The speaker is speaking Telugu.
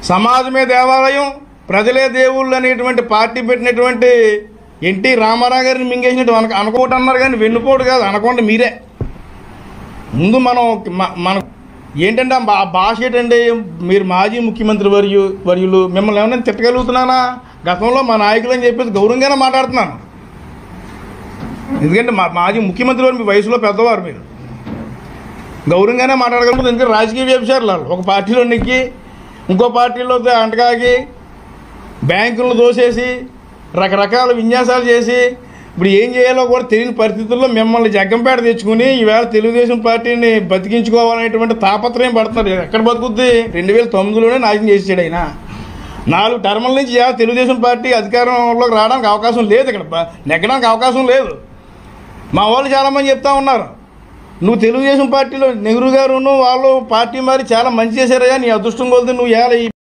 సమాజమే దేవాలయం ప్రజలే దేవుళ్ళు అనేటువంటి పార్టీ పెట్టినటువంటి ఎన్టీ రామారావు గారిని మింగేసినట్టు అనక అనుకోటి అన్నారు కానీ వెన్నుపోటు కాదు అనుకోండి మీరే ముందు మనం మ- మన ఏంటంటే ఆ భా- భాష ఏంటంటే మీరు మాజీ ముఖ్యమంత్రి వర్యు వర్యులు మిమ్మల్ని ఏమైనా తిట్టగలుగుతున్నానా గతంలో మా నాయకులు అని చెప్పేసి గౌరవంగానే మాట్లాడుతున్నాను ఎందుకంటే మా మాజీ ముఖ్యమంత్రి వారు మీ వయసులో పెద్దవారు మీరు గౌరవంగానే మాట్లాడగలుగుతుంది ఎందుకంటే రాజకీయ వ్యభిచారులు వాళ్ళు. ఒక పార్టీలో నెక్కి ఇంకో పార్టీలో అంటకాగి బ్యాంకులను దోసేసి రకరకాల విన్యాసాలు చేసి ఇప్పుడు ఏం చేయాలో కూడా తెలియని పరిస్థితుల్లో మిమ్మల్ని జగ్గంపేట తెచ్చుకుని ఈవేళ తెలుగుదేశం పార్టీని బతికించుకోవాలనేటువంటి తాపత్రయం పడుతున్నారు ఎక్కడ బతుకుద్ది రెండు వేల తొమ్మిదిలోనే నాశనం చేసాడు ఆయన నాలుగు టర్ముల నుంచి ఇవాళ తెలుగుదేశం పార్టీ అధికారంలోకి రావడానికి అవకాశం లేదు ఇక్కడ బ- నెగ్గడానికి అవకాశం లేదు మా వాళ్ళు చాలామంది చెప్తా ఉన్నారు నువ్వు తెలుగుదేశం పార్టీలో నెహ్రూ గారును వాళ్ళు పార్టీ మారి చాలా మంచి చేశారయ్యా నీ అదృష్టం కొలిది నువ్వు ఇవాళ ఈ